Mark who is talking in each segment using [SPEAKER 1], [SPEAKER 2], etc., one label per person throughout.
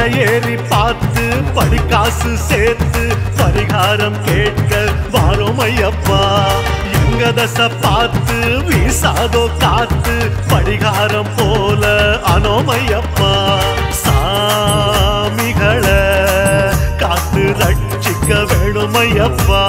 [SPEAKER 1] ஏறி பார்த்து படிக்காசு சேர்த்து பரிகாரம் கேட்க வாரோம் ஐயப்பா எங்க தசை பார்த்து வீசாதோ காத்து பரிகாரம் போல அனோமையப்பா சாமிகளை காத்து ரட்சிக்க வேணுமையப்பா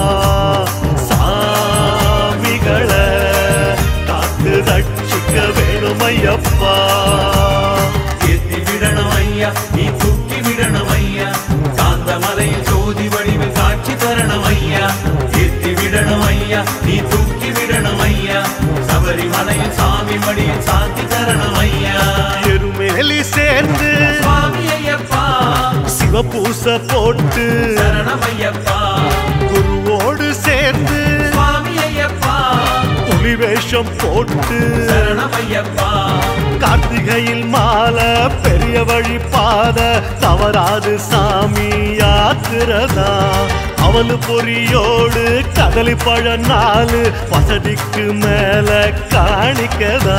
[SPEAKER 1] சாமிகளை காத்து ரட்சிக்க வேணுமையப்பா
[SPEAKER 2] ஏத்தி விடணும் ஐயா நீ தூக்கி விடணும் ஐயா காந்தமலையில் ஜோதி வடிவில் காட்சி தரணும் ஐயா ஏத்தி விடணும் ஐயா நீ தூக்கி விடணும் ஐயா சபரிமலையில் சாமி மடியில் சாந்தி தரணும் ஐயா
[SPEAKER 1] எருமேலி சேர்ந்து
[SPEAKER 2] சுவாமி ஐயப்பா
[SPEAKER 1] சிவபூச போட்டு
[SPEAKER 2] சரணம் ஐயப்பா
[SPEAKER 1] குருவோடு சேர்ந்து
[SPEAKER 2] சுவாமி ஐயப்பா
[SPEAKER 1] புலி வேஷம் போட்டு
[SPEAKER 2] சரணம் ஐயப்பா
[SPEAKER 1] கார்த்திகையில் மாலை பெரிய வழி பாத தவறாது சாமி யாத்திரதா அவலு பொரியோடு கதலி பழ நாலு வசதிக்கு மேல காணிக்கதா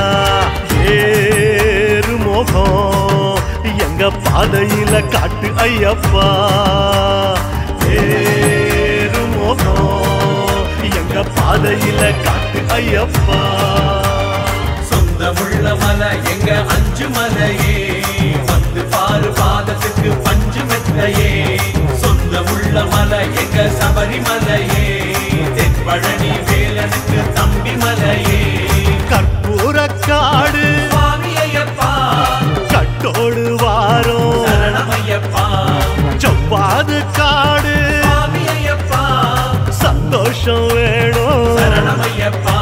[SPEAKER 1] ஏறு முகம் எங்க பாதையில காட்டு ஐயப்பா ஏறு முகம் எங்க பாதையில காட்டு ஐயப்பா
[SPEAKER 2] சொந்தமுள்ள மலை எங்க அஞ்சு மலையே வந்து பாரு பாதத்துக்கு பஞ்சு மெத்தையே சொந்தமுள்ள மலை எங்க சபரிமலையே தென்பழனி வேலனுக்கு தம்பி மலையே
[SPEAKER 1] கற்பூர காடு
[SPEAKER 2] சுவாமி ஐயப்பா
[SPEAKER 1] கட்டோடு வாரம்
[SPEAKER 2] சரணம் ஐயப்பா
[SPEAKER 1] செவ்வாது காடு
[SPEAKER 2] சுவாமி ஐயப்பா
[SPEAKER 1] சந்தோஷம் வேணும்
[SPEAKER 2] சரணம் ஐயப்பா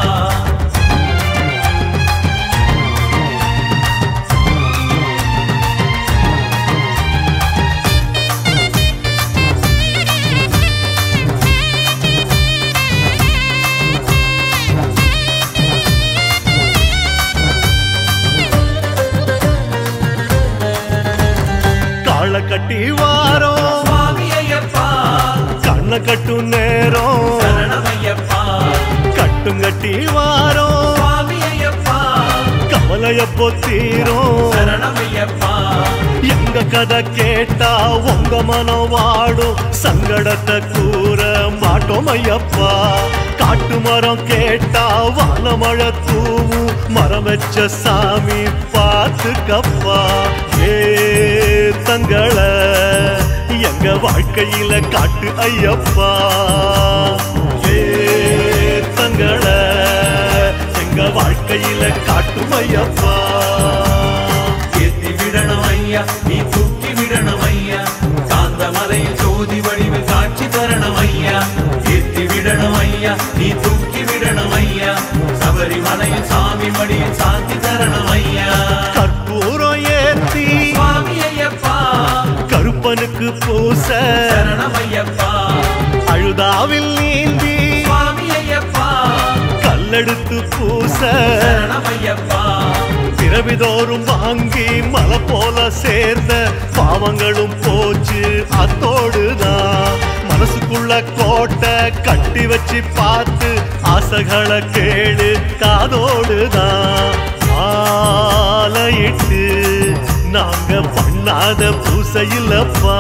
[SPEAKER 1] காளை கட்டி வாரம்
[SPEAKER 2] சுவாமி ஐயப்பா
[SPEAKER 1] கண்ணை கட்டும் நேரம்
[SPEAKER 2] சரணம் ஐயப்பா
[SPEAKER 1] கட்டும் கட்டி வாரம்
[SPEAKER 2] சுவாமி ஐயப்பா
[SPEAKER 1] கவலையப்போ தீரும்
[SPEAKER 2] சரணம் ஐயப்பா
[SPEAKER 1] எங்க கதை கேட்டா உங்க மனம் வாடும் சங்கடத்தை கூற மாட்டோம் ஐயப்பா காட்டு மரம் கேட்டா வானமழை தூவும் மரம் வச்ச சாமி பார்த்துக்கப்பா ஏ தங்களை எங்க வாழ்க்கையில காட்டு ஐயப்பா ஏ தங்களை எங்க வாழ்க்கையில காட்டும் ஐயப்பா
[SPEAKER 2] ஏத்தி விடணும் ஐயா நீ தூக்கி விடணும் ஐயா காந்தமலையில் ஜோதி வடிவில் காட்சி தரணும் ஐயா ஏத்தி விடணும் ஐயா நீ தூக்கி விடணும் ஐயா சபரிமலையில் சாமி மடியில் சாந்தி தரணும் ஐயா
[SPEAKER 1] கற்பூரம் ஏத்தி
[SPEAKER 2] சுவாமி ஐயப்பா
[SPEAKER 1] கருப்பனுக்கு பூச
[SPEAKER 2] சரணம் ஐயப்பா
[SPEAKER 1] அழுதாவில் நீந்தி
[SPEAKER 2] சுவாமி ஐயப்பா
[SPEAKER 1] கல்லெடுத்து பூச
[SPEAKER 2] சரணம் ஐயப்பா
[SPEAKER 1] பிறவிதோறும் வாங்கி மலை போல சேர்ந்த பாவங்களும் போச்சு அத்தோடுதான் மனசுக்குள்ள கோட்டை கட்டி வச்சு பார்த்து ஆசைகளை கேடு காதோடுதான் ஆலையிட்டு நாங்க பண்ணாத பூசையிலப்பா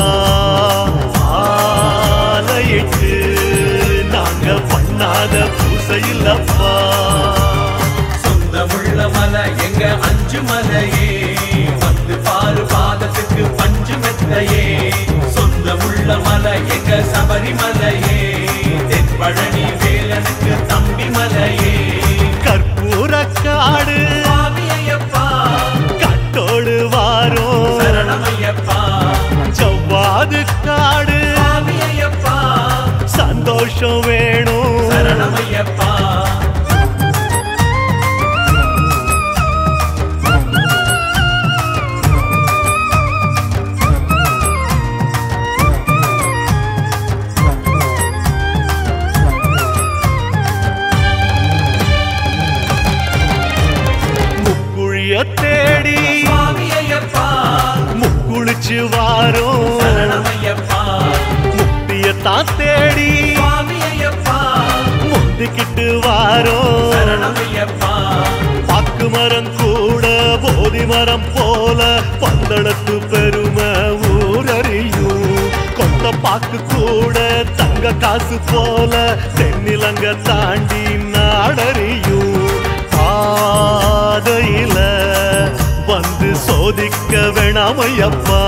[SPEAKER 1] ஆலையிட்டு நாங்க பண்ணாத பூசையிலப்பா
[SPEAKER 2] சொந்தமுள்ள மலை எங்க அஞ்சு மலையே வந்து பாரு பாதத்துக்கு பஞ்சு மெத்தையே சொந்தமுள்ள மலை எங்க சபரிமலையே தென்பழனி வேலனுக்கு தம்பி மலையே
[SPEAKER 1] கற்பூர காடு
[SPEAKER 2] சுவாமி ஐயப்பா
[SPEAKER 1] கட்டோடு வாரம்
[SPEAKER 2] சரணம் ஐயப்பா
[SPEAKER 1] செவ்வாது காடு
[SPEAKER 2] சுவாமி ஐயப்பா
[SPEAKER 1] சந்தோஷம் வேணும்
[SPEAKER 2] சரணம் ஐயப்பா
[SPEAKER 1] முக்குழிய தேடி
[SPEAKER 2] சுவாமி ஐயப்பா
[SPEAKER 1] முக்குளிச்சு வாரம்
[SPEAKER 2] சரணம் ஐயப்பா
[SPEAKER 1] முக்தியத்தான் தேடி
[SPEAKER 2] சுவாமி ஐயப்பா
[SPEAKER 1] முந்திக்கிட்டு வாரம்
[SPEAKER 2] சரணம் ஐயப்பா
[SPEAKER 1] பாக்கு மரம் கூட போதி மரம் போல பந்தளத்து பெருமை பாக்கு கூட தங்க காசு போல தென்னிலங்க தாண்டி நாடறியும் பாதையில வந்து சோதிக்க வேணாமையப்பா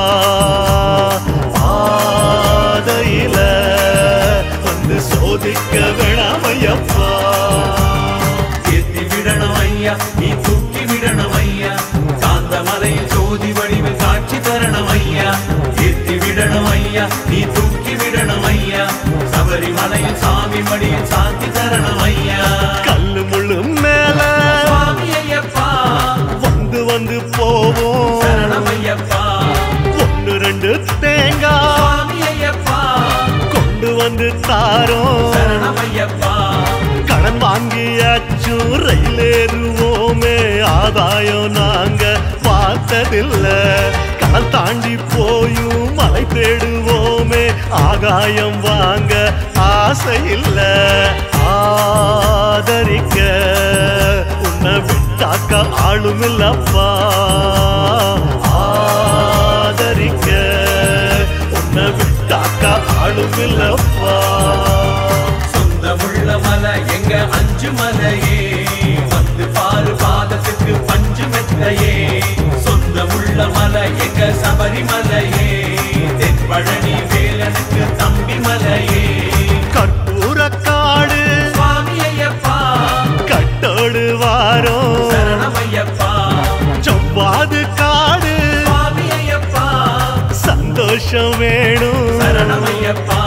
[SPEAKER 1] பாதையில வந்து சோதிக்க வேணாமையப்பா
[SPEAKER 2] ஏத்தி விடணும் ஐயா நீ தூக்கி விடணும் ஐயா சாந்த மலையில் ஜோதி வடிவில் காட்சி தரணும் ஐயா ஏத்தி விடணும் ஐயா நீ தூக்கி விடணும் ஐயா சபரிமலையில் சாமி மடியில் சாந்தி தரணும் ஐயா
[SPEAKER 1] கல்லு முள்ளு மேல
[SPEAKER 2] சுவாமி ஐயப்பா
[SPEAKER 1] வந்து வந்து போவோம்
[SPEAKER 2] சரணம் ஐயப்பா
[SPEAKER 1] ஒன்னு ரெண்டு தேங்காய்
[SPEAKER 2] சுவாமி ஐயப்பா
[SPEAKER 1] கொண்டு வந்து தாரோம்
[SPEAKER 2] சரணம் ஐயப்பா
[SPEAKER 1] கடன் வாங்கியாச்சும் ரயில் ஏறுவோமே ஆதாயம் நாங்க பார்த்ததில்ல கடல் தாண்டி போயும் மலை தேடுவோமே ஆகாயம் வாங்க ஆசை இல்ல ஆதரிக்க உன்னை விட்டாக்க ஆளும் இல்லப்பா ஆதரிக்க உன்னை விட்டாக்க ஆளும் இல்லப்பா
[SPEAKER 2] சொந்தமுள்ள மலை எங்க அஞ்சு மலையே வந்து பாரு பாதத்துக்கு பஞ்சு மெத்தையே சொந்தமுள்ள மலை எங்க சபரிமலையே தென்பழனி வேலனுக்கு தம்பி மலையே
[SPEAKER 1] கற்பூர காடு
[SPEAKER 2] சுவாமி ஐயப்பா
[SPEAKER 1] கட்டோடு வாரோம்
[SPEAKER 2] சரணம் ஐயப்பா
[SPEAKER 1] செவ்வாது காடு
[SPEAKER 2] சுவாமி ஐயப்பா
[SPEAKER 1] சந்தோஷம் வேணும்
[SPEAKER 2] சரணம் ஐயப்பா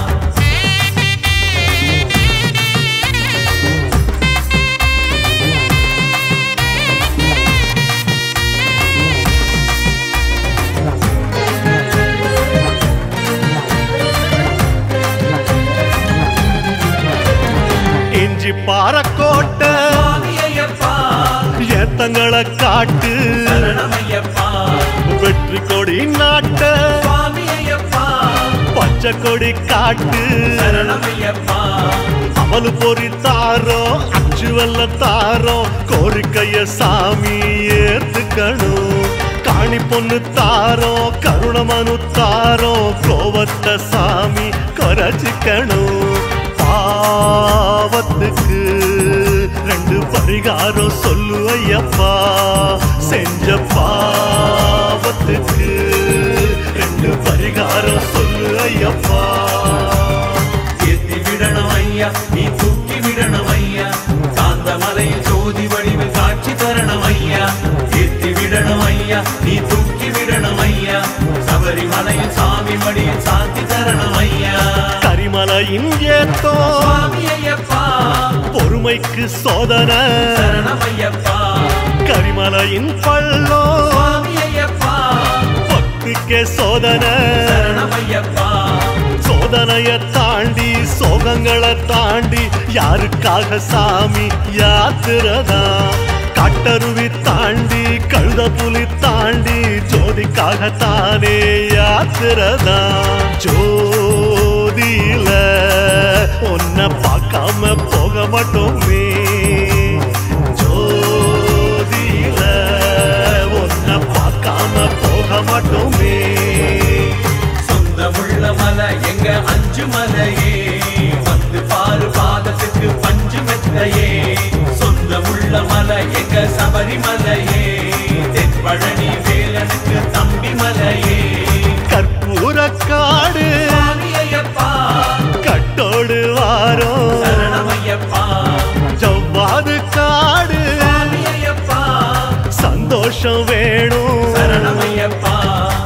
[SPEAKER 1] இஞ்சி பாறக்கோட்டை
[SPEAKER 2] சுவாமி ஐயப்பா
[SPEAKER 1] ஏத்தங்களை காட்டு
[SPEAKER 2] சரணம் ஐயப்பா
[SPEAKER 1] வெற்றி கொடி நாட்ட
[SPEAKER 2] சுவாமி ஐயப்பா
[SPEAKER 1] பச்சை கொடி காட்டு
[SPEAKER 2] சரணம் ஐயப்பா
[SPEAKER 1] அவளு பொறி தாரோ அச்சு வெல்ல தாரோ கோரிக்கைய சாமி ஏத்துக்கணும் காணி பொண்ணு தாரோ கருணமனு தாரோ கோவத்த சாமி குறைச்சிக்கணும் பாவத்துக்கு ரெண்டு பரிகாரம் சொல்லு ஐயப்பா செஞ்ச பாவத்துக்கு ரெண்டு பரிகாரம் சொல்லு ஐயப்பா
[SPEAKER 2] ஏத்தி விடணும் ஐயா நீ தூக்கி விடணும் ஐயா சாந்த மலையில் ஜோதி வடிவில் காட்சி தரணும் ஐயா ஏத்தி விடணும் ஐயா நீ தூக்கி விடணும் ஐயா சபரிமலையில் சாமி மடியில் சாந்தி தரணும் ஐயா
[SPEAKER 1] கரிமலையின் ஏத்தோ
[SPEAKER 2] சுவாமி ஐயப்பா
[SPEAKER 1] பொறுமைக்கு சோதனை
[SPEAKER 2] சரணம் ஐயப்பா
[SPEAKER 1] கரிமலையின் பள்ளோ
[SPEAKER 2] சுவாமி ஐயப்பா
[SPEAKER 1] பக்திக்கே சோதனை
[SPEAKER 2] சரணம் ஐயப்பா
[SPEAKER 1] சோதனைய தாண்டி சோகங்களை தாண்டி யாருக்காக சாமி யாத்திரதா கட்டருவி தாண்டி கழுத புலி தாண்டி ஜோதிக்காக தானே யாத்திரதா ஜோதியில உன்னை பார்க்காம போக மாட்டோமே ஜோதியில உன்னை பார்க்காம போக மாட்டோமே
[SPEAKER 2] சொந்தமுள்ள மலை எங்க அஞ்சு மலையே வந்து பாரு பாதத்துக்கு பஞ்சு மெத்தையே சொந்தமுள்ள மலை எங்க சபரிமலையே தென்பழனி வேலனுக்கு தம்பி மலையே
[SPEAKER 1] கற்பூர காடு
[SPEAKER 2] சுவாமி ஐயப்பா
[SPEAKER 1] கட்டோடு வாரோம்
[SPEAKER 2] சரணம் ஐயப்பா
[SPEAKER 1] ஜவ்வாது காடு
[SPEAKER 2] சுவாமி ஐயப்பா
[SPEAKER 1] சந்தோஷம் வேணும்
[SPEAKER 2] சரணம் ஐயப்பா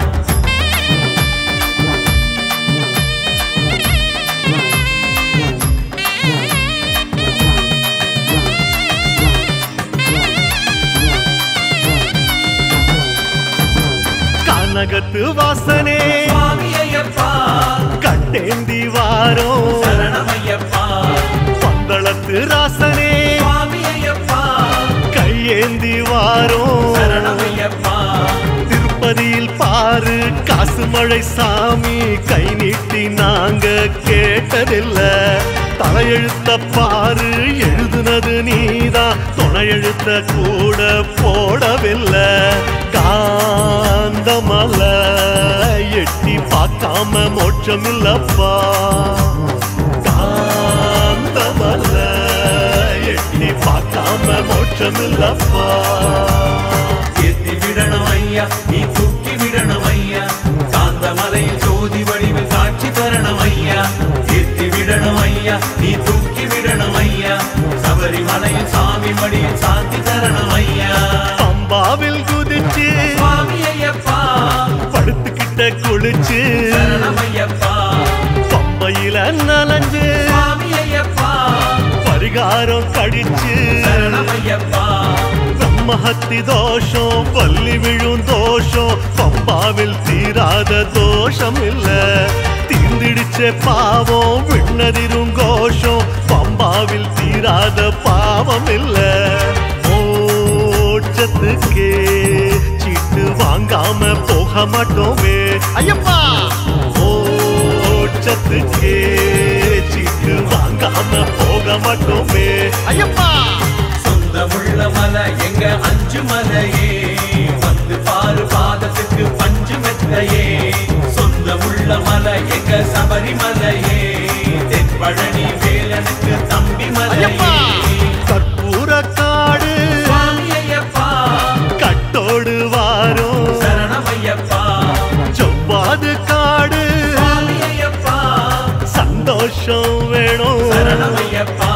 [SPEAKER 1] கனகத்து வாசனே
[SPEAKER 2] சுவாமி ஐயப்பா
[SPEAKER 1] கட்டேந்தி வாரோம்
[SPEAKER 2] சரணம் ஐயப்பா
[SPEAKER 1] பந்தளத்து ராசனே
[SPEAKER 2] சுவாமி ஐயப்பா
[SPEAKER 1] கையேந்தி வாரோம்
[SPEAKER 2] சரணம் ஐயப்பா
[SPEAKER 1] திருப்பதியில் பாரு காசு மழை சாமி கை நீட்டி நாங்க கேட்டதில்ல தலையெழுத்த பாரு எழுதுனது நீதான் துணை எழுத்த கூட போடவில்லை காந்தமல எட்டி பார்க்காம பார்க்காம மோட்சம் இல்லப்பா காந்தமல்ல எட்டி பார்க்காம மோட்சம் இல்லப்பா
[SPEAKER 2] ஏத்தி விடணும் ஐயா நீ தூக்கி விடணும் ஐயா காந்தமலையில் ஜோதி வடிவில் காட்சி தரணும் ஐயா ஏத்தி விடணும் ஐயா நீ தூக்கி விடணும் ஐயா சபரிமலையில் சாமி மடியில் சாந்தி தரணும் ஐயா
[SPEAKER 1] பம்பாவில் குதிச்சு
[SPEAKER 2] சுவாமி ஐயப்பா
[SPEAKER 1] படுத்துக்கிட்ட குளிச்சு
[SPEAKER 2] சரணம் ஐயப்பா
[SPEAKER 1] பம்பையில நலஞ்சு
[SPEAKER 2] சுவாமி ஐயப்பா
[SPEAKER 1] பரிகாரம் கடிச்சு
[SPEAKER 2] சரணம் ஐயப்பா
[SPEAKER 1] பிரம்மஹத்தி தோஷம் பள்ளி விழும் தோஷம் பம்பாவில் தீராத தோஷம் இல்ல தீர்ந்திடுச்ச பாவம் விண்ணதிரும் கோஷம் பம்பாவில் தீராத பாவம் இல்ல மோட்சத்துக்கே சீட்டு வாங்காம போக மாட்டோமே ஐயப்பா மோட்சத்துக்கே சீட்டு வாங்காம போக மாட்டோமே ஐயப்பா
[SPEAKER 2] சொந்தமுள்ள மலை எங்க அஞ்சு மலையே வந்து பாரு பாதத்துக்கு பஞ்சு மெத்தையே சொந்தமுள்ள மலை எங்க சபரிமலையே தென்பழனி வேலனுக்கு தம்பி மலையே
[SPEAKER 1] கற்பூர காடு
[SPEAKER 2] சுவாமி ஐயப்பா
[SPEAKER 1] கட்டோடு வாரும்
[SPEAKER 2] சரணம் ஐயப்பா
[SPEAKER 1] செவ்வாது காடு
[SPEAKER 2] சுவாமி ஐயப்பா
[SPEAKER 1] சந்தோஷம் வேணும்
[SPEAKER 2] சரணம் ஐயப்பா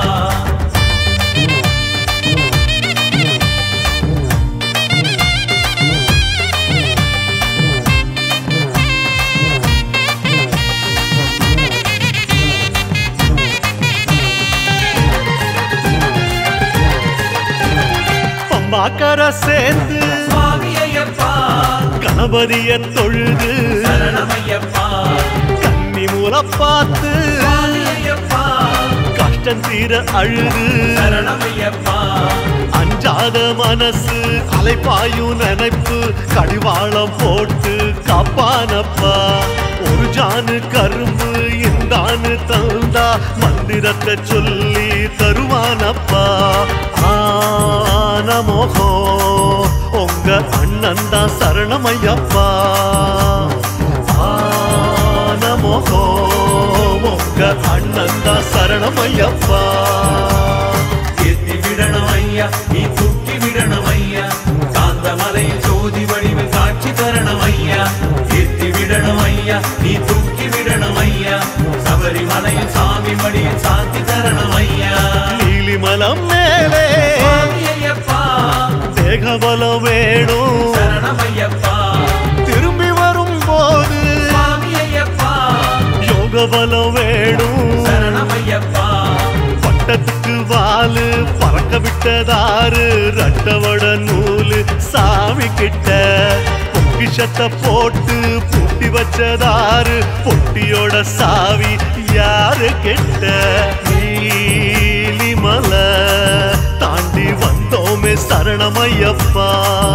[SPEAKER 1] பம்பாக்கர சேர்ந்து
[SPEAKER 2] சுவாமி ஐயப்பா
[SPEAKER 1] கணபதிய தொழுது
[SPEAKER 2] சரணம் ஐயப்பா
[SPEAKER 1] கன்னி மூல பார்த்து
[SPEAKER 2] சுவாமி ஐயப்பா
[SPEAKER 1] கஷ்டம் தீர அழுது
[SPEAKER 2] சரணம் ஐயப்பா
[SPEAKER 1] அஞ்சாத மனசு அலைப்பாயும் நினைப்பு கடிவாளம் போட்டு காப்பானப்பா ஒரு ஜானு கரும்பு இந்தானு தந்தா மந்திரத்தை சொல்லி தருவானப்பா ஆன மோகம் உங்க அண்ணன் தான் சரணமையப்பா ஆன மோகம் உங்க அண்ணன் தான் சரணமையப்பா
[SPEAKER 2] ஏத்தி விடணும் ஐயா நீ தூக்கி விடணும் ஐயா காந்தமலையில் ஜோதி வடிவில் காட்சி தரணும் ஐயா ஏத்தி விடணும் ஐயா நீ தூக்கி விடணும் ஐயா சபரிமலையில் சாமி மடியில் சாந்தி தரணும் ஐயா
[SPEAKER 1] நீலிமலம் மேலே
[SPEAKER 2] சுவாமி ஐயப்பா
[SPEAKER 1] தேகபலம் வேணும்
[SPEAKER 2] சரணம் ஐயப்பா
[SPEAKER 1] திரும்பி வரும் போது
[SPEAKER 2] சுவாமி ஐயப்பா
[SPEAKER 1] யோக பலம் வேணும்
[SPEAKER 2] சரணம் ஐயப்பா
[SPEAKER 1] பட்டத்துக்கு வாலு பறக்க விட்டதாரு ரட்டவட நூலு சாமி கிட்ட பொக்கிஷத்தை போட்டு பூட்டி வச்சதாரு பொட்டியோட சாவி யாரு கிட்ட நீலிமலை தாண்டி வந்தோமே சரணமையப்பா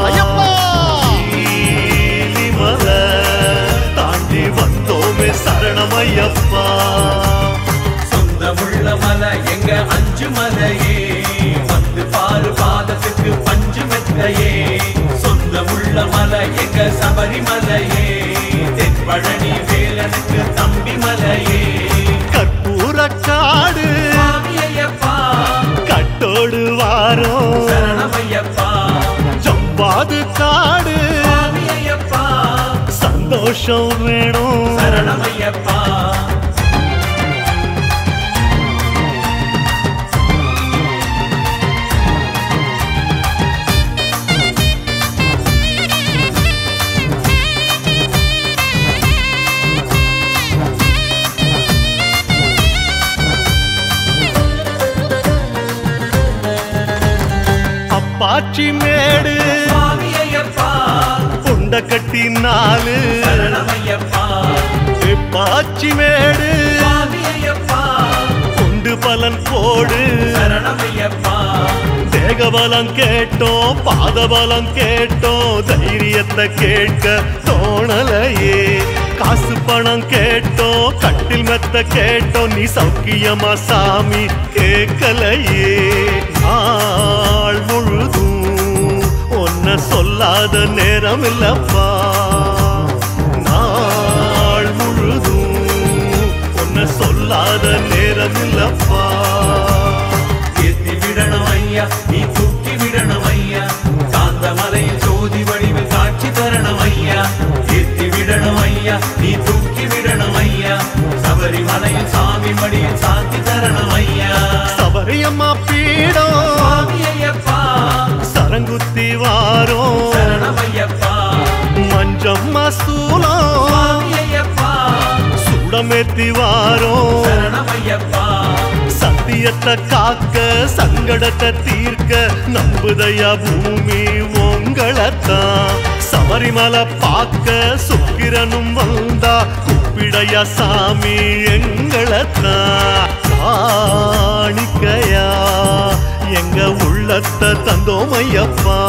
[SPEAKER 1] நீலிமலை தாண்டி வந்தோமே சரணமையப்பா
[SPEAKER 2] சொந்தமுள்ள மலை எங்க அஞ்சு மலையே வந்து பாரு பாதத்துக்கு பஞ்சு மெத்தையே சொந்தமுள்ள மலை எங்க சபரிமலையே தென்பழனி வேலனுக்கு தம்பி மலையே
[SPEAKER 1] கற்பூர காடு
[SPEAKER 2] சுவாமி ஐயப்பா
[SPEAKER 1] கட்டோடு வாரம்
[SPEAKER 2] சரணம் ஐயப்பா
[SPEAKER 1] ஜம்பாது காடு
[SPEAKER 2] சுவாமி ஐயப்பா
[SPEAKER 1] சந்தோஷம் வேணும்
[SPEAKER 2] சரணம் ஐயப்பா
[SPEAKER 1] அப்பாச்சி மேடு
[SPEAKER 2] சுவாமி ஐயப்பா
[SPEAKER 1] புண்ட கட்டி நாலு
[SPEAKER 2] சரணம் ஐயப்பா
[SPEAKER 1] பாச்சி மேடு
[SPEAKER 2] சுவாமி ஐயப்பா
[SPEAKER 1] கொண்டு பலன் போடு
[SPEAKER 2] சரணம் ஐயப்பா
[SPEAKER 1] தேகபலம் கேட்டோம் பாதபலம் கேட்டோம் தைரியத்தை கேட்க தோணலையே காசு பணம் கேட்டோம் கட்டில் மெத்த கேட்டோம் நீ சௌக்கியமா சாமி கேட்கலையே நாள் முழுதும் ஒன்ன சொல்லாத நேரம் இல்லப்பா நாள் முழுதும் சொல்லாத நேரம் இல்லப்பா
[SPEAKER 2] ஏத்தி விடணும் ஐயா நீ தூக்கி விடணும் ஐயா காந்தமலையில் ஜோதி வடிவில் காட்சி தரணும் ஐயா ஏத்தி விடணும் ஐயா நீ தூக்கி விடணும் ஐயா சபரிமலையில் சாமி மடியில் சாந்தி தரணும் ஐயா
[SPEAKER 1] சபரியம்மா பீடம்
[SPEAKER 2] சுவாமி ஐயப்பா
[SPEAKER 1] சரங்குத்தி வாரோ
[SPEAKER 2] சரணம் ஐயப்பா
[SPEAKER 1] மஞ்சம்மா சூலம்
[SPEAKER 2] சுவாமி ஐயப்பா
[SPEAKER 1] சுடமேத்தி வாரோ
[SPEAKER 2] சரணம் ஐயப்பா
[SPEAKER 1] சத்தியத்தை காக்க சங்கடத்தை தீர்க்க நம்புதையா பூமி உங்களைத்தான் சபரிமலை பார்க்க சுக்கிரனும் வந்தா கூப்பிடையா சாமி எங்களைத்தான் காணிக்கையா எங்க உள்ளத்தை தந்தோம் ஐயப்பா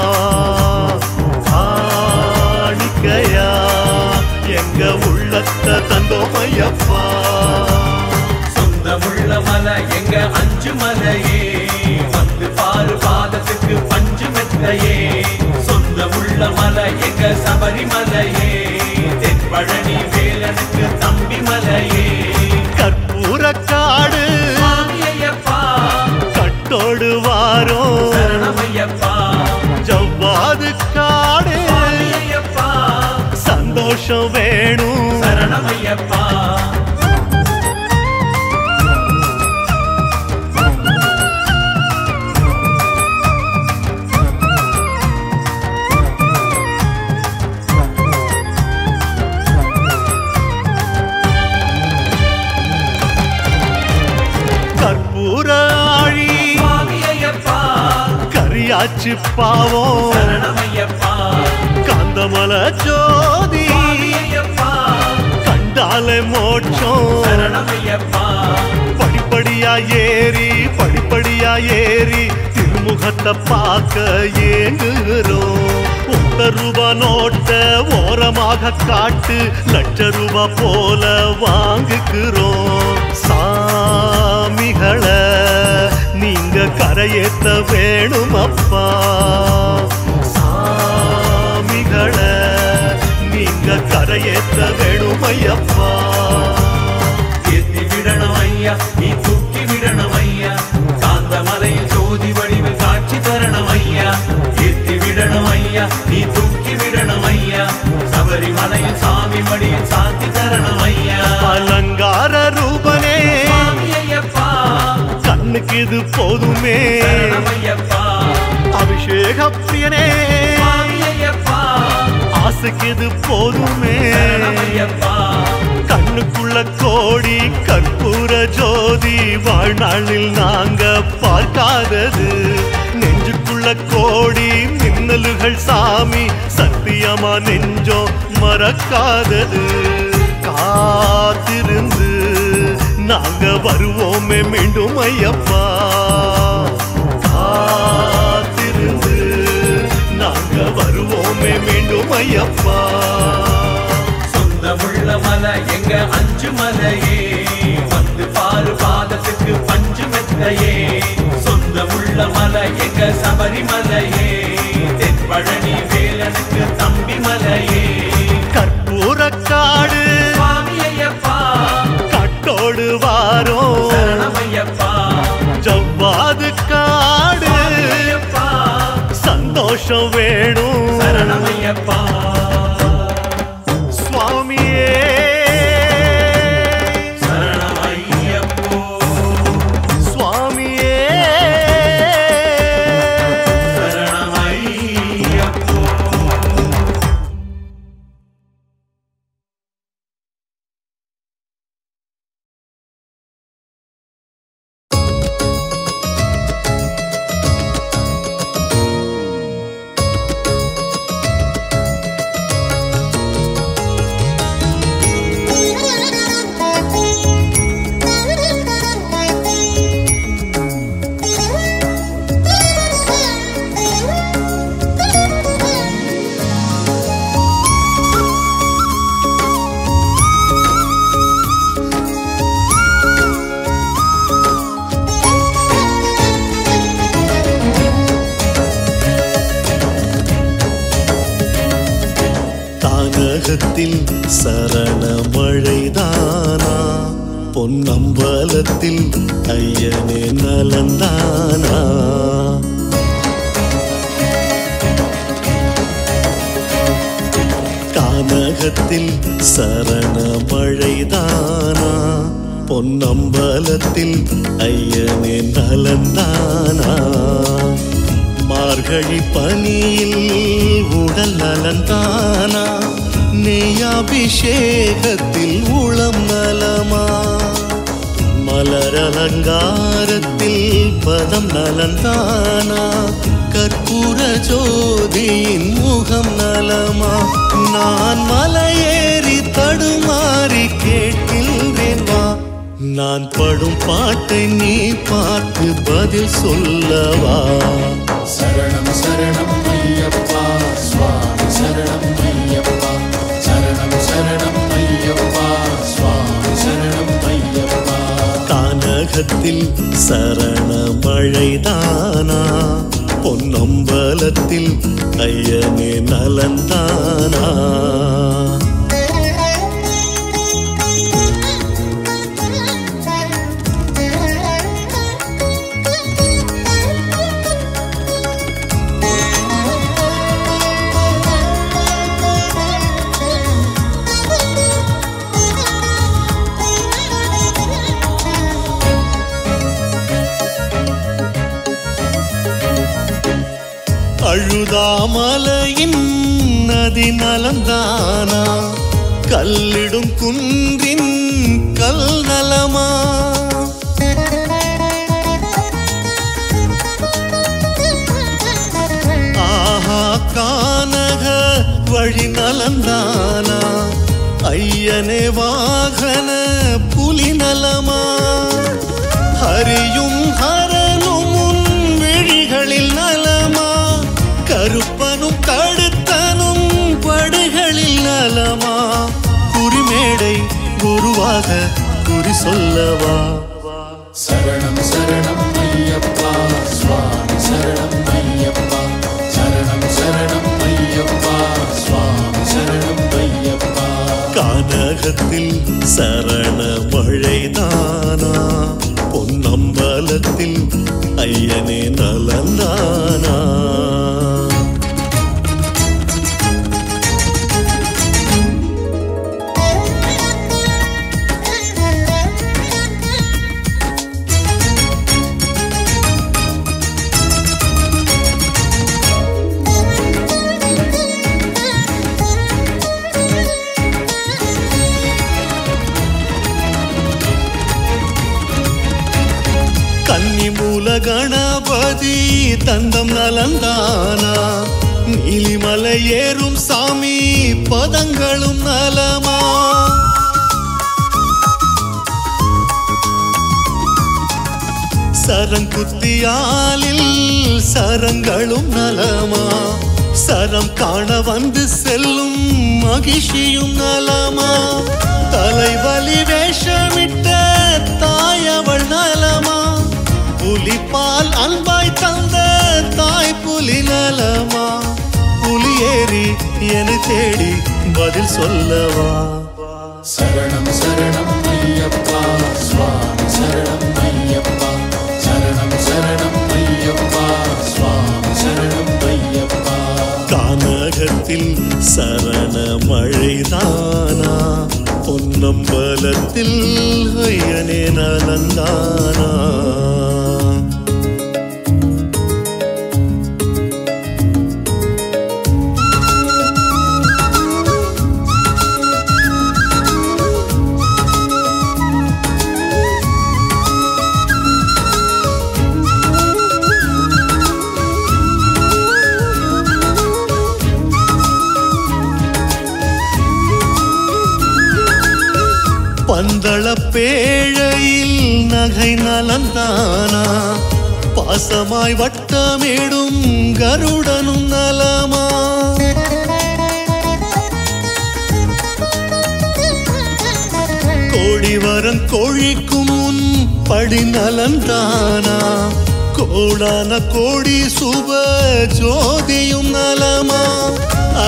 [SPEAKER 1] காணிக்கையா எங்க உள்ளத்தை தந்தோம் ஐயப்பா
[SPEAKER 2] சொந்தமுள்ள மலை எங்க அஞ்சு மலையே வந்து பாரு பாதத்துக்கு பஞ்சு மெத்தையே சொந்தமுள்ள மலை எங்க சபரிமலையே தென்பழனி வேலனுக்கு தம்பி மலையே
[SPEAKER 1] கற்பூர காடு
[SPEAKER 2] சுவாமி ஐயப்பா
[SPEAKER 1] கட்டோடு வாரோ
[SPEAKER 2] சரணம் ஐயப்பா
[SPEAKER 1] ஜவ்வாது காடு
[SPEAKER 2] சுவாமி ஐயப்பா
[SPEAKER 1] சந்தோஷம் வேணும்
[SPEAKER 2] சரணம் ஐயப்பா
[SPEAKER 1] கற்பூர ஆழி
[SPEAKER 2] சுவாமி ஐயப்பா
[SPEAKER 1] கரியாச்சு பாவம்
[SPEAKER 2] சரணம் ஐயப்பா
[SPEAKER 1] காந்தமல ஜோதி
[SPEAKER 2] சுவாமி ஐயப்பா
[SPEAKER 1] கண்டாலே மோட்சம்
[SPEAKER 2] சரணம் ஐயப்பா
[SPEAKER 1] படிப்படியா ஏறி படிப்படியா ஏறி திருமுகத்தை பார்க்க ஏங்குகிறோம் ஒத்த ரூபா நோட்ட ஓரமாக காட்டு லட்ச ரூபா போல வாங்குகிறோம் சாமிகளை நீங்க கரையேத்த வேணும் அப்பா சாமிகளை நீங்க கரையேத்த வேணும் ஐயப்பா
[SPEAKER 2] ஏத்தி விடணும் ஐயா நீ தூக்கி விடணும் ஐயா காந்தமலையில் ஜோதி வடிவில் காட்சி தரணும் ஐயா ஏத்தி விடணும் ஐயா நீ தூக்கி விடணும் ஐயா சபரிமலையில் சாமி மடியில் சாந்தி தரணும் ஐயா
[SPEAKER 1] அலங்கார ரூபனே
[SPEAKER 2] சுவாமி ஐயப்பா
[SPEAKER 1] கண்ணுக்கு இது போதுமே
[SPEAKER 2] சரணம் ஐயப்பா
[SPEAKER 1] அபிஷேக பிரியனே
[SPEAKER 2] சுவாமி ஐயப்பா
[SPEAKER 1] ஆசைக்கு இது போதுமே
[SPEAKER 2] சரணம் ஐயப்பா
[SPEAKER 1] கண்ணுக்குள்ள கோடி கற்பூர ஜோதி வாழ்நாளில் நாங்க பார்க்காதது நெஞ்சுக்குள்ள கோடி மின்னலுகள் சாமி சத்தியமா நெஞ்சோ மறக்காதது காத்திருந்து நாங்க வருவோமே மீண்டும் ஐயப்பா காத்திருந்து நாங்க வருவோமே மீண்டும் ஐயப்பா
[SPEAKER 2] சொந்தமுள்ள மலை எங்க அஞ்சு மலையே வந்து பாரு பாதத்துக்கு பஞ்சு மெத்தையே சொந்தமுள்ள மலை எங்க சபரிமலையே தென்பழனி வேலனுக்கு தம்பி மலையே
[SPEAKER 1] கற்பூர காடு
[SPEAKER 2] சுவாமி ஐயப்பா
[SPEAKER 1] கட்டோடு வாரோ
[SPEAKER 2] சரணம் ஐயப்பா
[SPEAKER 1] ஜவ்வாது காடு
[SPEAKER 2] சுவாமி ஐயப்பா
[SPEAKER 1] சந்தோஷம் வேணும்
[SPEAKER 2] சரணம் ஐயப்பா
[SPEAKER 1] சுவாமியே
[SPEAKER 2] சரணம் ஐயப்போ
[SPEAKER 1] சுவாமியே
[SPEAKER 2] சரணம் ஐயப்போ
[SPEAKER 1] தானகத்தில் சரண மழைதானா பொன்னம்பலத்தில் ஐயனே நலந்தானா கானகத்தில் சரண மழைதானா பொன்னம்பலத்தில் ஐயனே நலந்தானா மார்கழி பனியில் உடல் நலந்தானா நெய்யாபிஷேகத்தில் உளம் நலமா மலர் அலங்காரத்தில் பதம் நலந்தானா கற்பூர ஜோதியின் முகம் நலமா நான் மலையேறி தடுமாறி கேட்கின்றேன் வா நான் படும் பாட்டை நீ பார்த்து பதில் சொல்லவா
[SPEAKER 3] சரணம் சரணம் ஐயப்பா சுவாமி சரணம் ஐயப்பா சரணம் சரணம் ஐயப்பா சுவாமி சரணம் ஐயப்பா
[SPEAKER 1] கானகத்தில் சரண மழைதானா பொன்னம்பலத்தில் ஐயனே நலந்தானா அழுதாமலையின் நதி நலந்தானா கல்லிடும் குன்றின் கல் நலமா ஆஹா கானக வழி நலந்தானா ஐயனே வாகன புலி நலமா ஹரியும் ஹரனும் உன் விழிகளில் நலமா கருப்பனும் கடுத்தனும் படுகளில் நலமா குறிமேடை குருவாக குறி சொல்லவா
[SPEAKER 3] சரணம் சரணம் ஐயப்பா சுவாமி சரணம் ஐயப்பா சரணம் சரணம் ஐயப்பா சுவாமி சரணம் ஐயப்பா
[SPEAKER 1] கானகத்தில் சரண மழைதானா பொன்னம்பலத்தில் ஐயனே நலந்தானா கன்னி மூல கணபதி தந்தம் நலந்தானா நீலிமலை ஏறும் சாமி பதங்களும் நலமா சரங்குத்தியாலில் சரங்களும் நலமா சரம் காண வந்து செல்லும் மகிழ்ச்சியும் நலமா தலைவலி வேஷமிட்ட தாயவள் நலமா புலிப்பால் அன்பாய் தந்த தாய் புலி நலமா புலியேறி என தேடி பதில் சொல்லவா
[SPEAKER 3] சரணம் சரணம் ஐயப்பா சுவாமி சரணம் ஐயப்பா சரணம் சரணம் ஐயப்பா சுவாமி சரணம் ஐயப்பா
[SPEAKER 1] கானகத்தில் சரண மழைதானா பொன்னம்பலத்தில் ஐயனே நலந்தானா பந்தள பேழையில் நகை நலந்தானா பாசமாய் வட்டமிடும் கருடனும் நலமா கோடி வரன் கோழிக்கும் முன் படி நலந்தானா கோடான கோடி சுப ஜோதியும் நலமா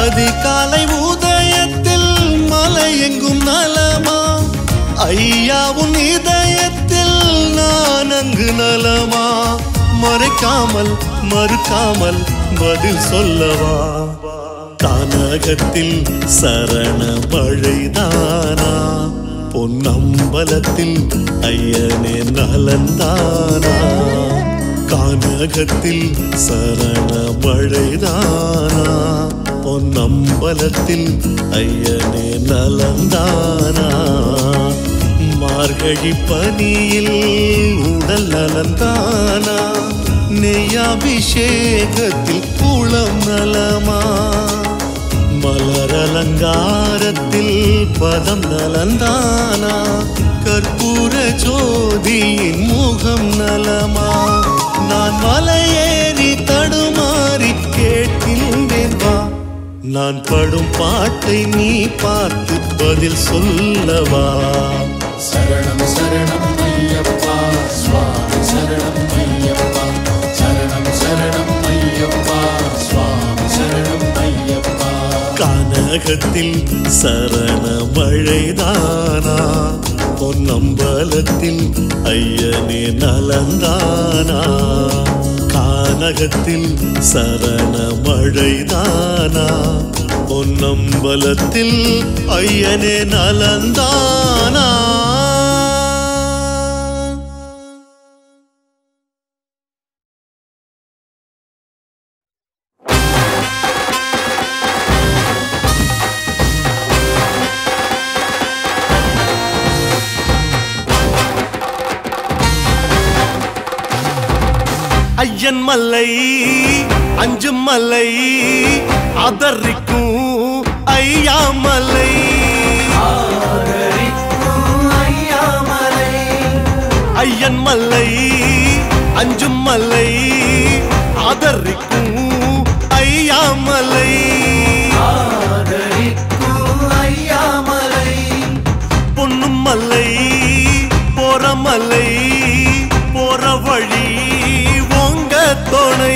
[SPEAKER 1] அதிகாலை உதயத்தில் மலை எங்கும் நலமா ஐயா உன் இதயத்தில் நான் அங்கு நலமா மறைக்காமல் மறுக்காமல் பதில் சொல்லவா தானகத்தில் சரண மழைதானா பொன்னம்பலத்தில் ஐயனே நலந்தானா கானகத்தில் சரண மழைதானா பொன்னம்பலத்தில் ஐயனே நலந்தானா மார்கழி பனியில் உடல் நலந்தானா நெய்யாபிஷேகத்தில் குளம் நலமா மலர் அலங்காரத்தில் பதம் நலந்தானா கற்பூர ஜோதியின் முகம் நலமா நான் மலையேறி தடுமாறி கேட்கின்றேன் வா நான் படும் பாட்டை நீ பார்த்து பதில் சொல்லவா
[SPEAKER 3] சரணம் சரணம் ஐயப்பா சுவாமி சரணம் ஐயப்பா சரணம் சரணம் ஐயப்பா சுவாமி சரணம் ஐயப்பா
[SPEAKER 1] கானகத்தில் சரண மழைதானா பொன்னம்பலத்தில் ஐயனே நலந்தானா கானகத்தில் சரண மழைதானா பொன்னம்பலத்தில் ஐயனே நலந்தானா ஐயன் மல்லை அஞ்சு மலை அதரிக்கும் ஐயா மலை ஐயன் மல்லை அஞ்சு மலை அதரிக்கும் ஐயா மலை பொன்னும் மலை போற மலை போற வழி உங்க துணை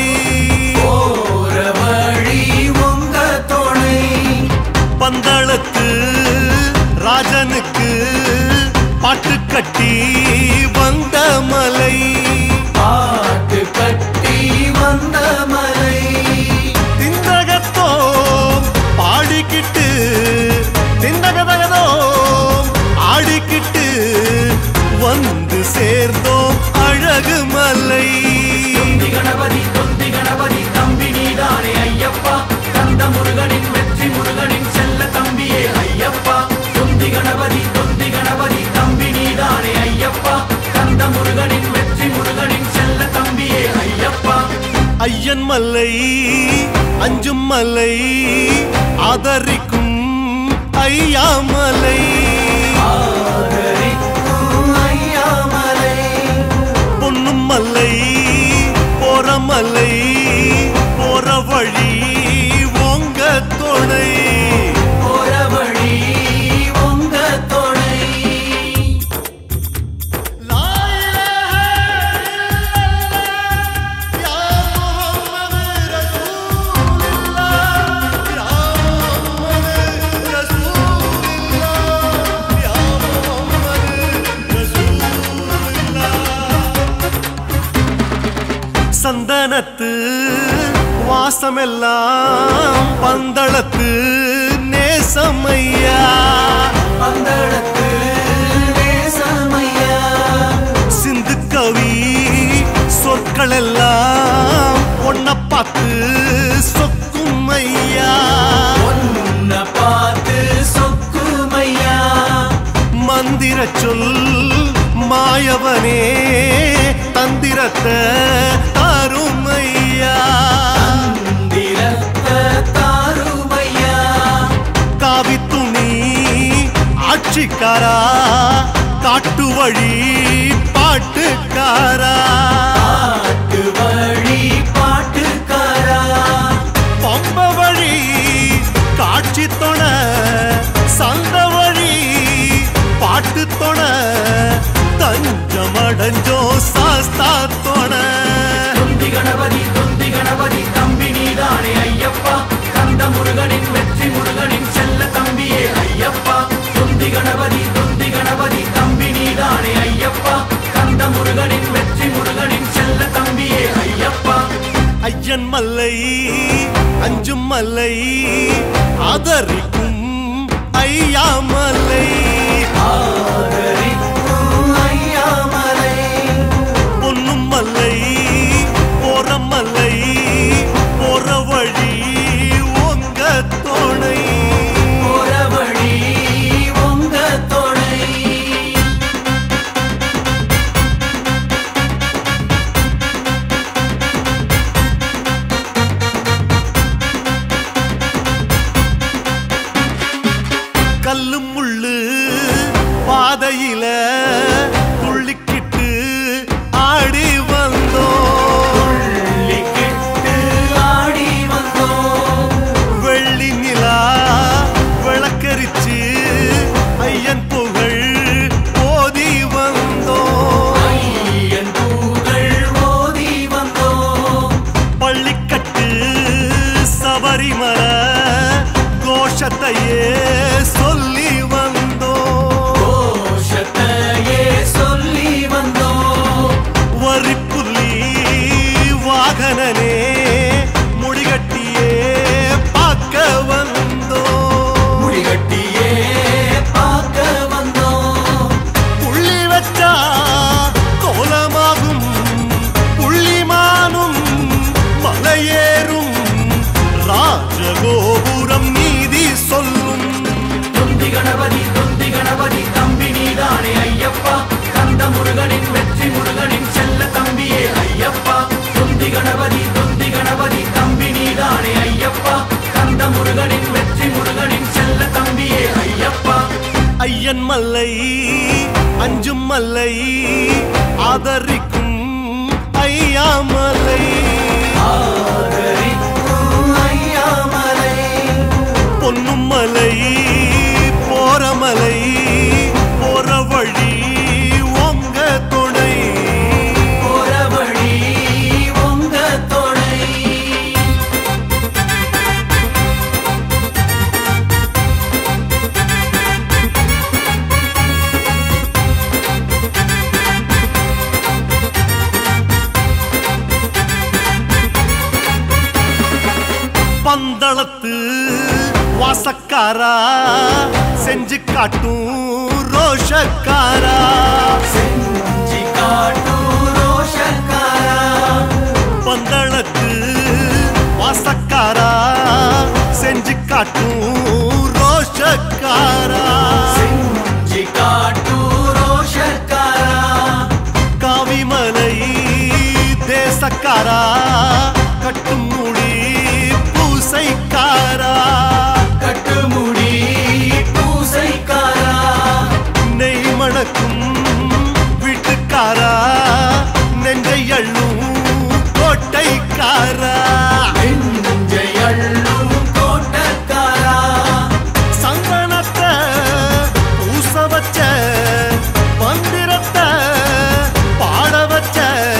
[SPEAKER 1] பந்தளத்து ராஜனுக்கு பாட்டு கட்டி வந்த மலை திந்தகத்தோ பாடிக்கிட்டு திந்தகதகதோ ஆடிக்கிட்டு வந்து சேர்ந்தோம் அழகு மலை
[SPEAKER 2] கணபதி தொந்தி கணபதி தம்பி நீதானே ஐயப்பா கந்த முருகனின் வெற்றி முருகனின் செல்ல தம்பியே ஐயப்பா தொந்தி கணபதி தொந்தி கணபதி தம்பி நீதானே ஐயப்பா கந்த முருகனின் வெற்றி முருகனின் செல்ல தம்பியே ஐயப்பா
[SPEAKER 1] ஐயன் மலை அஞ்சும் மலை ஆதரிக்கும் ஐயா மலை பொன்னும் மலை போற மலை போற வழி உங்க துணை
[SPEAKER 2] போற வழி உங்க துணை
[SPEAKER 1] லா இலாஹ இல்லல்லாஹ், யா முஹம்மது ரசூலுல்லாஹ், யா முஹம்மது ரசூலுல்லாஹ், யா முஹம்மது ரசூலுல்லாஹ். சந்தனத்து வாசமெல்லாம் பந்தளத்து நேசமையா
[SPEAKER 2] பந்தளத்து நேசமையா
[SPEAKER 1] சிந்து கவி சொற்கள் எல்லாம் ஒன்ன பார்த்து சொக்கும் ஐயா
[SPEAKER 2] உன்னை பார்த்து சொக்குமையா
[SPEAKER 1] மந்திர சொல் மாயவனே தந்திரத்தை அருமையா
[SPEAKER 2] திரத்த தாருமையா
[SPEAKER 1] காவி துணி ஆட்சிக்காரா காட்டு வழி பாட்டுக்காரா
[SPEAKER 2] பாட்டு வழி பாட்டுக்காரா
[SPEAKER 1] பம்ப வழி காட்சி தொண சந்த வழி பாட்டு தொண தஞ்சமடைஞ்சோ சாஸ்தா தொண
[SPEAKER 2] தொந்தி கணபதி தொந்தி கணபதி தம்பி நீதானே ஐயப்பா கந்த முருகனின் வெற்றி முருகனின் செல்ல தம்பியே ஐயப்பா தொந்தி கணபதி தொந்தி கணபதி தம்பி நீதானே
[SPEAKER 1] மல்லை அஞ்சும் மல்லை ஆதரிக்கும் ஐயா மல்லை பொன்னும் மல்லை போறம் மல்லை போற வழி உங்க துணை கல்லு முள்ளு பாதையில துள்ளிக்கிட்டு ஆடி வந்தோம் வெள்ளி நிலா விளக்கரிச்சு ஐயன் புகழ் ஓதி வந்தோம் பள்ளிக்கட்டு சபரிமலை கோஷத்தையே சொல்லி வந்தோம்
[SPEAKER 2] சொல்லி வந்தோம்
[SPEAKER 1] வரிப்புள்ளி வாகனனே முடிகட்டியே பார்க்க வந்தோம்
[SPEAKER 2] முடிகட்டியே பார்க்க வந்தோம்
[SPEAKER 1] புள்ளி வச்சா கோலமாகும் புள்ளிமானும் மலையேறும் ராஜகோபுரம் நீதி சொல்லும்
[SPEAKER 2] தொந்தி கணபதி தொந்தி கணபதி தம்பி நீதானே ஐயப்பா கந்த முருகனின் வெற்றி முருகனின் செல்ல தம்பியே ஐயப்பா தொந்தி கணபதி தொந்தி கணபதி தம்பி நீதானே ஐயப்பா கந்த முருகனின் வெற்றி முருகனின் செல்ல தம்பியே ஐயப்பா
[SPEAKER 1] ஐயன் மல்லை அஞ்சும் மல்லை ஆதரிக்கும் ஐயா மலை
[SPEAKER 2] ஆதரிக்கும் ஐயாமலை
[SPEAKER 1] பொன்னும் மலை போற மலை போற வழி உங்க துணை
[SPEAKER 2] போற வழி உங்க துணை
[SPEAKER 1] பந்தளத்து வாசக்காரா செஞ்சு காட்டும் ரோஷக்காரா
[SPEAKER 2] செஞ்சி காட்டும் ரோஷக்காரா
[SPEAKER 1] பந்தளத்து வாசக்காரா செஞ்சு காட்டும் ரோஷக்காரா
[SPEAKER 2] செஞ்சி காட்டும் ரோஷக்காரா
[SPEAKER 1] காவிமலை தேசக்காரா கட்டும் முடி பூசைக்காரா
[SPEAKER 2] கட்டுமுடி பூசைக்காரா
[SPEAKER 1] நெய் மணக்கும் வீட்டுக்காரா நெஞ்சை அள்ளும் கோட்டைக்காரா
[SPEAKER 2] நெஞ்சை அள்ளும் தோட்டக்காரா
[SPEAKER 1] சந்தனத்தை பூச வச்ச மந்திரத்தை பாட வச்ச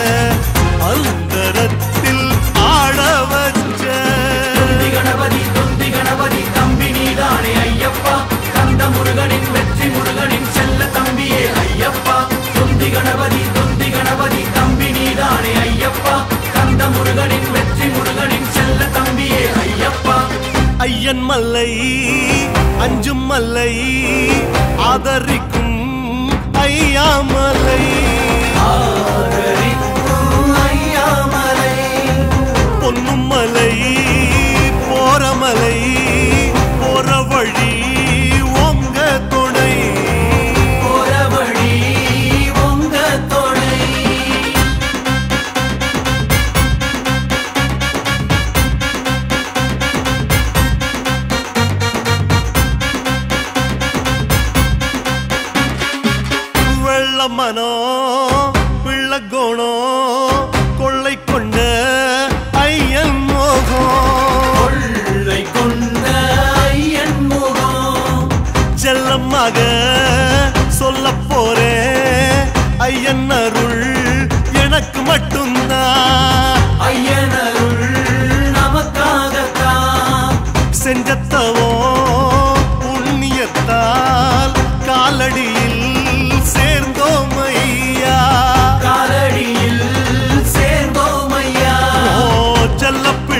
[SPEAKER 1] அந்தரத்தில் ஆட வச்ச
[SPEAKER 2] தொந்தி கணபதி தொந்தி கணபதி தம்பி நீதானே ஐயப்பா கந்த முருகனின் வெற்றி முருகனின் செல்ல தம்பியே ஐயப்பா தொந்தி கணபதி தொந்தி கணபதி தம்பி நீதானே ஐயப்பா கந்த முருகனின் வெற்றி முருகனின் செல்ல தம்பியே ஐயப்பா
[SPEAKER 1] ஐயன் மல்லை அஞ்சும் மல்லை ஆதரிக்கும் ஐயா மலை
[SPEAKER 2] ஆதரிக்கும் ஐயாமலை
[SPEAKER 1] பொன்னும் மலை போற மலை போற வழி உங்க துணை
[SPEAKER 2] போற வழி உங்க துணை
[SPEAKER 1] வெள்ள மனோ பிள்ளை கோணம் கொள்ளை கொண்ட ஐயன் மோகம்
[SPEAKER 2] கொள்ளை கொண்ட ஐயன் முகம்
[SPEAKER 1] செல்லமாக சொல்ல போறேன் ஐயன் அருள் எனக்கு மட்டும்தான்
[SPEAKER 2] ஐயனருள் நமக்காகத்தான்
[SPEAKER 1] செஞ்சத்தவோ புண்ணியத்தால் காலடியில் சேர்ந்தோம் ஐயா
[SPEAKER 2] காலடியில் சேர்ந்தோம் ஐயா
[SPEAKER 1] ஓ செல்ல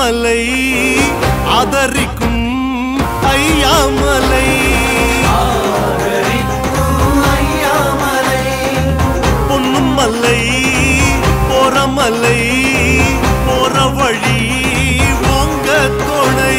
[SPEAKER 1] பொன்னமலை ஆதரிக்கும் ஐயாமலை பொன்னுமலை போறமலை போற வழி உங்க துணை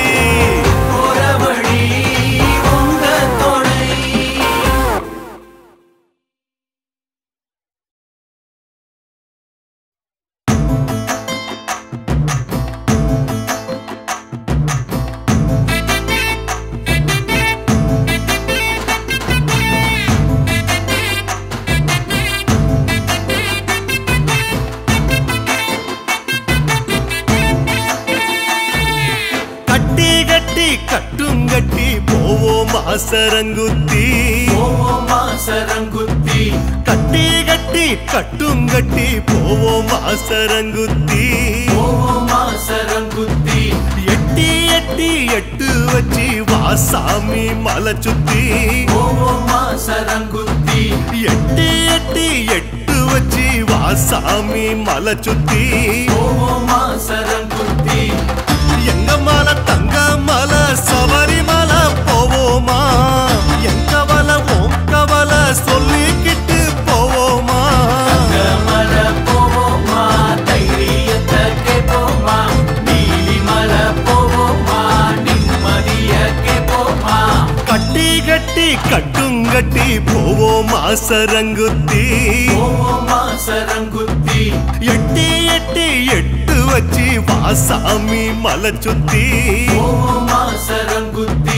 [SPEAKER 1] கட்டி கட்டி கட்டும் கட்டி போவோம் ஆசரங்குத்தி
[SPEAKER 2] சரங்குத்தி
[SPEAKER 1] கட்டி கட்டி கட்டும் கட்டி போவோம் ஆசரங்குத்தி
[SPEAKER 2] ஓமா சரங்குத்தி
[SPEAKER 1] எட்டி எட்டி எட்டு வச்சு வாசாமி மலை சுத்தி
[SPEAKER 2] ஓமா சரங்குத்தி
[SPEAKER 1] எட்டி எட்டி எட்டு வச்சு வாசாமி மலை சுத்தி
[SPEAKER 2] ஓமா சரங்குத்தி
[SPEAKER 1] எங்க மலை தங்க மலை சபரிமலை போவோமா எங்க வலை உன் கவலை சொல்லிக்கிட்டு போவோமா
[SPEAKER 2] மல போவோமா தைரியத்தை கேட்போமா நீலிமல போவோமா நிம்மதிய கேட்போமா
[SPEAKER 1] கட்டி கட்டி கட்டும் கட்டி போவோம் ஆசரங்குத்தி
[SPEAKER 2] ஓமா சரங்குத்தி
[SPEAKER 1] எட்டி எட்டி எட்டு வச்சு வாசாமி மலை சுத்தி
[SPEAKER 2] ஓமா சரங்குத்தி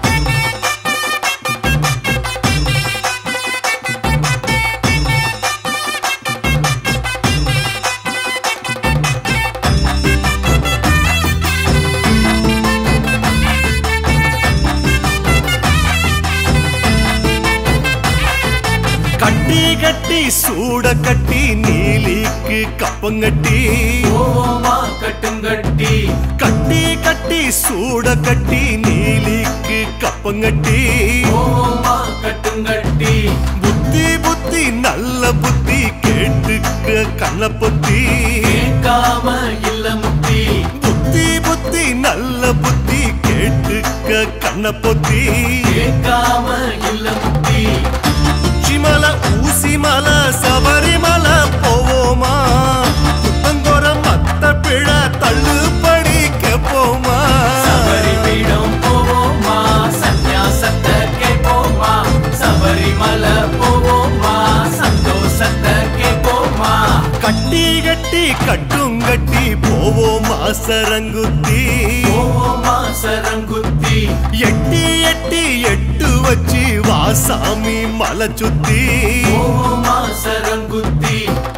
[SPEAKER 1] கட்டி கட்டி சூட கட்டி நீலிக்கு கப்பங்கட்டி
[SPEAKER 2] ஓமா கட்டுங்கட்டி
[SPEAKER 1] கட்டி கட்டி சூட கட்டி நீலிக்கு கப்பங்கட்டி
[SPEAKER 2] ஓமா கட்டுங்கட்டி
[SPEAKER 1] புத்தி புத்தி நல்ல புத்தி கேட்டுக்க கண்ண பொத்தி
[SPEAKER 2] கேட்காம இல்ல முத்தி
[SPEAKER 1] புத்தி புத்தி நல்ல புத்தி கேட்டுக்க கண்ண பொத்தி
[SPEAKER 2] கேட்காம இல்ல முத்தி
[SPEAKER 1] உச்சிமலை ஊசிமலை சபரிமலை போவோமா புத்தங்கோர மத்த பிழ தள்ளுபடி கேட்போமா
[SPEAKER 2] சபரி பீடம் போவோமா சந்நியாசத்தை கேட்போமா சபரிமல போவோமா சந்தோஷத்தை கேட்போமா
[SPEAKER 1] கட்டி கட்டி கட்டும் கட்டி போவோம் ஆசரங்குத்தி
[SPEAKER 2] போவோமா சரங்குத்தி
[SPEAKER 1] எட்டி எட்டி எட்டு வச்சு வாசாமி மலை சுத்தி
[SPEAKER 2] போவோமா சரங்குத்தி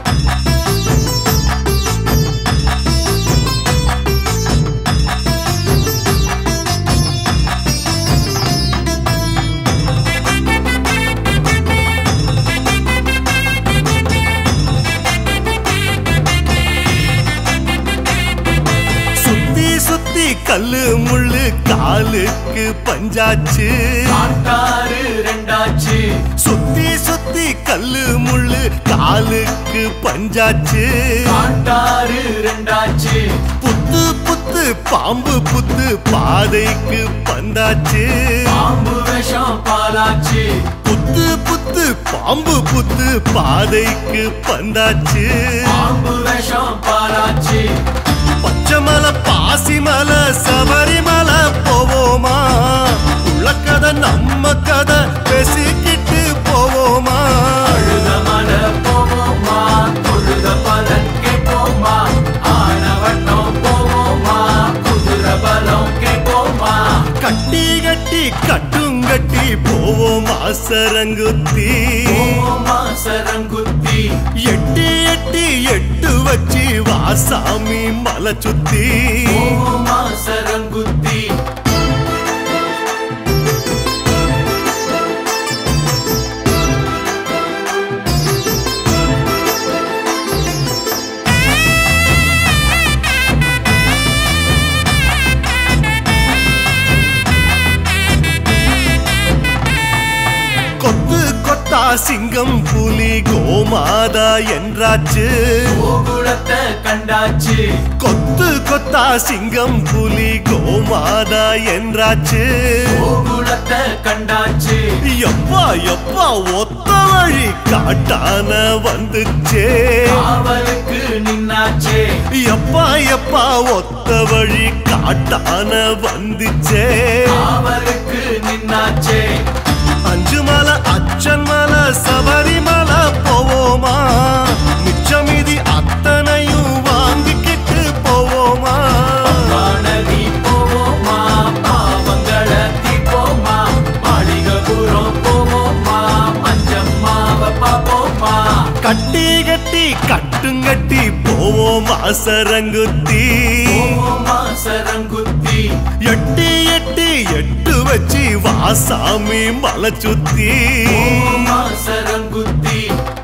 [SPEAKER 1] சுத்தி சுத்தி கல்லு முள்ளு காலுக்கு பஞ்சாச்சு
[SPEAKER 2] காட்டாறு ரெண்டாச்சு
[SPEAKER 1] சுத்தி சுத்தி கல்லு முள்ளு காலுக்கு பஞ்சாச்சு
[SPEAKER 2] காட்டாறு ரெண்டாச்சு
[SPEAKER 1] புத்து புத்து பாம்பு புத்து பாதைக்கு பந்தாச்சு
[SPEAKER 2] பாம்பு விஷம் பாலாச்சு
[SPEAKER 1] புத்து புத்து பாம்பு புத்து பாதைக்கு பந்தாச்சு
[SPEAKER 2] பாம்பு விஷம் பாலாச்சு
[SPEAKER 1] பச்சைமலை பாசிமலை சபரிமலை போவோமா உள்ள கதை நம்ம கதை பேசிக்கிட்டு போவோமா
[SPEAKER 2] அழுத மல போவோமா தொழுத பலன் கேட்போமா ஆனவட்டம் போவோமா குதிரை பலம் கேட்போமா
[SPEAKER 1] கட்டி கட்டி கட்டும் கட்டி போவோம் ஆசரங்குத்தி
[SPEAKER 2] போவோமா சரங்குத்தி
[SPEAKER 1] எட்டி எட்டி எட்டு வச்சு வாசாமி மலை சுத்தி
[SPEAKER 2] போவோமா சரங்குத்தி
[SPEAKER 1] கொத்து கொத்தா சிங்கம் புலி கோமாதா என்றாச்சு
[SPEAKER 2] கோகுலத்தை கண்டாச்சு
[SPEAKER 1] கொத்து கொத்தா சிங்கம் புலி கோமாதா என்றாச்சு
[SPEAKER 2] கோகுலத்தை கண்டாச்சு
[SPEAKER 1] எப்பா எப்பா ஒத்த வழி காட்டான வந்துச்சே
[SPEAKER 2] காவலுக்கு நின்னாச்சே
[SPEAKER 1] எப்பா எப்பா ஒத்த வழி காட்டான வந்துச்சே
[SPEAKER 2] காவலுக்கு நின்னாச்சே
[SPEAKER 1] அஞ்சு மலை அச்சன் மலை சபரிமலை போவோமா மிச்சம் மீதி அத்தனையும் வாங்கிக்கிட்டு போவோமா
[SPEAKER 2] வானதி போவோமா பாவங்களை தீர்ப்போமா மாளிகபுரம் போவோமா மஞ்சம்மாவ பாப்போமா
[SPEAKER 1] கட்டி கட்டி கட்டுங்கட்டி போவோமா சரங்குத்தி
[SPEAKER 2] போவோமா சரங்குத்தி
[SPEAKER 1] எட்டி எட்டி எட்டு வச்சு வாசாமி மலை சுத்தி
[SPEAKER 2] போவோமா சரங்குத்தி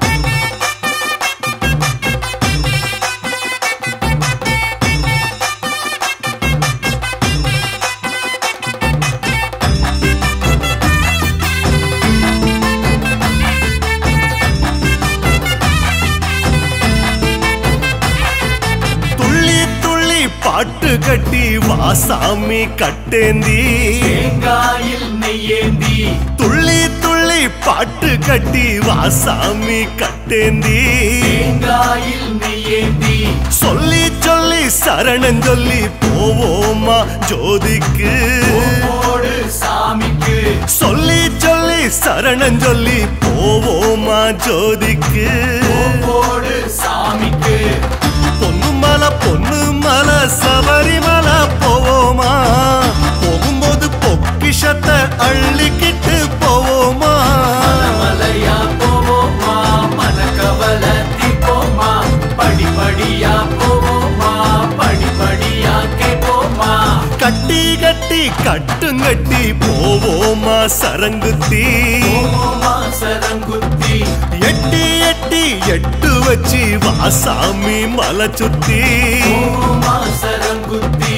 [SPEAKER 1] துள்ளி துள்ளி பாட்டு கட்டி வாசாமி கட்டேந்தி
[SPEAKER 2] தேங்காயில் நெய்யேந்தி
[SPEAKER 1] துள்ளி துள்ளி பாட்டு கட்டி வாசாமி கட்டேந்தி
[SPEAKER 2] தேங்காயில் நெய்யேந்தி
[SPEAKER 1] சொல்லி சொல்லி சரணம் சொல்லி போவோமா ஜோதிக்கு
[SPEAKER 2] போடு சாமிக்கு
[SPEAKER 1] சொல்லி சொல்லி சரணம் சொல்லி போவோமா ஜோதிக்கு
[SPEAKER 2] போடு சாமிக்கு
[SPEAKER 1] பொண்ணு மலை பொண்ணு மலை சபரிமலை போவோமா போகும்போது பொக்கிஷத்தை அள்ளிக்கிட்டு போவோமா
[SPEAKER 2] மலையா போவோமா மனக்கவலை தீர்ப்போமா படிப்படியா போவோமா படிப்படியா கேட்போமா
[SPEAKER 1] கட்டி கட்டி கட்டுங்கட்டி போவோமா சரங்குத்தி
[SPEAKER 2] போவோமா சரங்குத்தி
[SPEAKER 1] எட்டி எட்டி எட்டு வச்சு வாசாமி மலை சுத்தி
[SPEAKER 2] போவோமா சரங்குத்தி